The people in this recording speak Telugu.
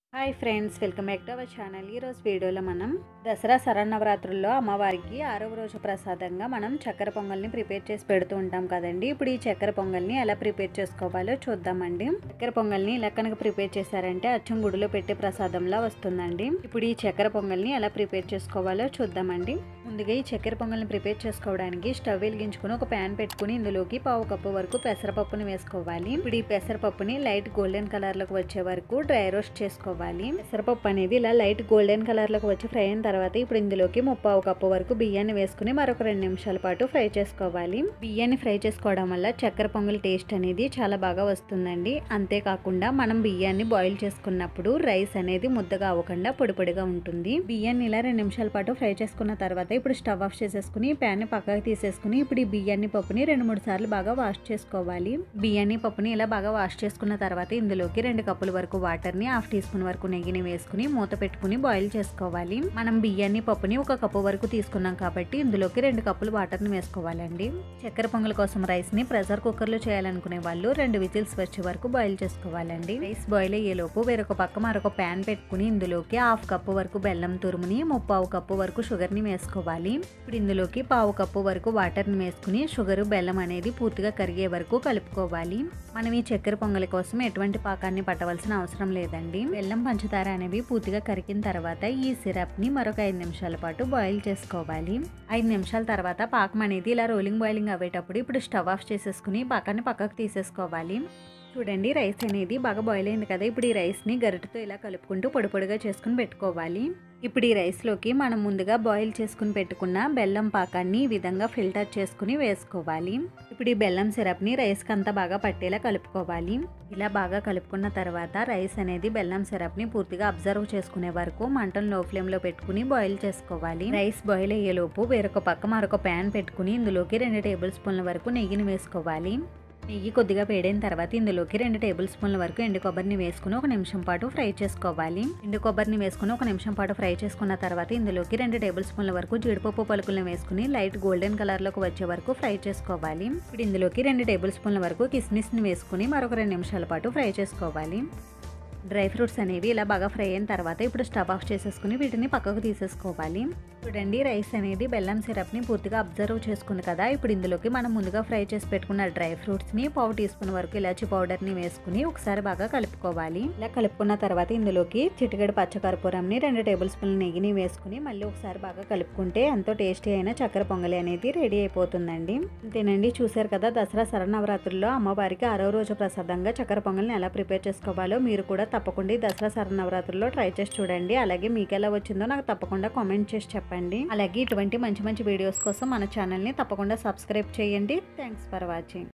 hi friends welcome back to our channel ఈరోజు వీడియోలో మనం దసరా శరన్నవరాత్రుల్లో అమ్మవారికి ఆరవ రోజు ప్రసాదంగా మనం చక్కెర పొంగల్ని ప్రిపేర్ చేసి పెడుతూ ఉంటాం కదండి ఇప్పుడు ఈ చక్కెర పొంగల్ని ఎలా ప్రిపేర్ చేసుకోవాలో చూద్దామండి చక్కెర పొంగల్ని ఇలా కనుక ప్రిపేర్ చేశారంటే అచ్చం గుడిలో పెట్టే ప్రసాదంలా వస్తుందండి ఇప్పుడు ఈ చక్కెర పొంగల్ని ఎలా ప్రిపేర్ చేసుకోవాలో చూద్దామండి ముందుగా ఈ చక్కెర పొంగల్ని ప్రిపేర్ చేసుకోవడానికి స్టవ్ వెలిగించుకుని ఒక ప్యాన్ పెట్టుకుని ఇందులోకి పావు కప్పు వరకు పెసరపప్పుని వేసుకోవాలి ఇప్పుడు ఈ పెసరపప్పుని లైట్ గోల్డెన్ కలర్ లోకి వచ్చే వరకు డ్రై రోస్ట్ చేసుకోవాలి పెసరపప్పు అనేది ఇలా లైట్ గోల్డెన్ కలర్ లోకి వచ్చి ఫ్రై అయిన తర్వాత ఇప్పుడు ఇందులోకి ముప్పావు కప్పు వరకు బియ్యాన్ని వేసుకుని మరొక రెండు నిమిషాల పాటు ఫ్రై చేసుకోవాలి బియ్యాన్ని ఫ్రై చేసుకోవడం వల్ల చక్కెర పొంగల్ టేస్ట్ అనేది చాలా బాగా వస్తుందండి అంతేకాకుండా మనం బియ్యాన్ని బాయిల్ చేసుకున్నప్పుడు రైస్ అనేది ముద్దగా అవ్వకుండా పొడి పొడిగా ఉంటుంది బియ్యాన్ని ఇలా రెండు నిమిషాల పాటు ఫ్రై చేసుకున్న తర్వాత ఇప్పుడు స్టవ్ ఆఫ్ చేసేసుకుని ప్యాన్ పక్కకి తీసేసుకుని ఇప్పుడు ఈ బియ్యాన్ని పప్పుని రెండు మూడు సార్లు బాగా వాష్ చేసుకోవాలి బియ్యాన్ని పప్పుని ఇలా బాగా వాష్ చేసుకున్న తర్వాత ఇందులోకి రెండు కప్పుల వరకు వాటర్ ని హాఫ్ టీ స్పూన్ వరకు నెయ్యిని వేసుకుని మూత పెట్టుకుని బాయిల్ చేసుకోవాలి మనం బియ్యాన్ని పప్పుని ఒక కప్పు వరకు తీసుకున్నాం కాబట్టి ఇందులోకి రెండు కప్పులు వాటర్ ని వేసుకోవాలండి చక్కెర పొంగల్ కోసం రైస్ ని ప్రెషర్ కుక్కర్ లో చేయాలనుకునే వాళ్ళు రెండు విజిల్స్ వచ్చే వరకు బాయిల్ చేసుకోవాలండి రైస్ బాయిల్ అయ్యేలోపు వేరొక పక్క మరొక ప్యాన్ పెట్టుకుని ఇందులోకి హాఫ్ కప్పు వరకు బెల్లం తురుముని ముప్పావు కప్పు వరకు షుగర్ ని వేసుకోవాలి ఇప్పుడు ఇందులోకి పావు కప్పు వరకు వాటర్ ని వేసుకుని షుగర్ బెల్లం అనేది పూర్తిగా కరిగే వరకు కలుపుకోవాలి మనం ఈ చక్కెర పొంగలి కోసం ఎటువంటి పాకాన్ని పట్టవలసిన అవసరం లేదండి బెల్లం పంచదార అనేవి పూర్తిగా కరిగిన తర్వాత ఈ సిరప్ ని మరొక ఐదు నిమిషాల పాటు బాయిల్ చేసుకోవాలి ఐదు నిమిషాల తర్వాత పాకం అనేది ఇలా రోలింగ్ బాయిలింగ్ అవ్వేటప్పుడు ఇప్పుడు స్టవ్ ఆఫ్ చేసేసుకుని పాకాన్ని పక్కకు తీసేసుకోవాలి చూడండి రైస్ అనేది బాగా బాయిల్ అయింది కదా ఇప్పుడు ఈ రైస్ని గరిటతో ఇలా కలుపుకుంటూ పొడి పొడిగా చేసుకుని పెట్టుకోవాలి ఇప్పుడు ఈ రైస్లోకి మనం ముందుగా బాయిల్ చేసుకుని పెట్టుకున్న బెల్లం పాకాన్ని ఈ విధంగా ఫిల్టర్ చేసుకుని వేసుకోవాలి ఇప్పుడు ఈ బెల్లం సిరప్ని రైస్కి అంతా బాగా పట్టేలా కలుపుకోవాలి ఇలా బాగా కలుపుకున్న తర్వాత రైస్ అనేది బెల్లం సిరప్ని పూర్తిగా అబ్జర్వ్ చేసుకునే వరకు మంటను లో ఫ్లేమ్లో పెట్టుకుని బాయిల్ చేసుకోవాలి రైస్ బాయిల్ అయ్యేలోపు వేరొక పక్క మరొక ప్యాన్ పెట్టుకుని ఇందులోకి రెండు టేబుల్ స్పూన్ల వరకు నెయ్యిని వేసుకోవాలి నెయ్యి కొద్దిగా వేడైన తర్వాత ఇందులోకి రెండు టేబుల్ స్పూన్ల వరకు ఎండు కొబ్బరిని వేసుకుని ఒక నిమిషం పాటు ఫ్రై చేసుకోవాలి ఎండు కొబ్బరిని వేసుకుని ఒక నిమిషం పాటు ఫ్రై చేసుకున్న తర్వాత ఇందులోకి రెండు టేబుల్ స్పూన్ల వరకు జీడిపప్పు పలుకులను వేసుకుని లైట్ గోల్డెన్ కలర్లోకి వచ్చే వరకు ఫ్రై చేసుకోవాలి ఇప్పుడు ఇందులోకి రెండు టేబుల్ స్పూన్ల వరకు కిస్మిస్ని వేసుకుని మరొక రెండు నిమిషాల పాటు ఫ్రై చేసుకోవాలి డ్రై ఫ్రూట్స్ అనేవి ఇలా బాగా ఫ్రై అయిన తర్వాత ఇప్పుడు స్టవ్ ఆఫ్ చేసేసుకుని వీటిని పక్కకు తీసేసుకోవాలి చూడండి రైస్ అనేది బెల్లం సిరప్ని పూర్తిగా అబ్జర్వ్ చేసుకుంది కదా ఇప్పుడు ఇందులోకి మనం ముందుగా ఫ్రై చేసి పెట్టుకున్న డ్రై ఫ్రూట్స్ని పావు టీ స్పూన్ వరకు ఇలాచి పౌడర్ని వేసుకుని ఒకసారి బాగా కలుపుకోవాలి ఇలా కలుపుకున్న తర్వాత ఇందులోకి చిటికెడు పచ్చకర్పూరంని రెండు టేబుల్ స్పూన్ల నెయ్యిని వేసుకుని మళ్ళీ ఒకసారి బాగా కలుపుకుంటే ఎంతో టేస్టీ అయిన చక్కెర పొంగలి అనేది రెడీ అయిపోతుందండి అంతేనండి చూసారు కదా దసరా శరన్నవరాత్రుల్లో అమ్మవారికి ఆరో రోజు ప్రసాదంగా చక్కెర పొంగల్ని ఎలా ప్రిపేర్ చేసుకోవాలో మీరు కూడా తప్పకుండా ఈ దసరా శరన్నవరాత్రుల్లో ట్రై చేసి చూడండి అలాగే మీకు ఎలా వచ్చిందో నాకు తప్పకుండా కామెంట్ చేసి చెప్పండి అలాగే ఇటువంటి మంచి మంచి వీడియోస్ కోసం మన ఛానల్ని తప్పకుండా సబ్స్క్రైబ్ చేయండి థ్యాంక్స్ ఫర్ వాచింగ్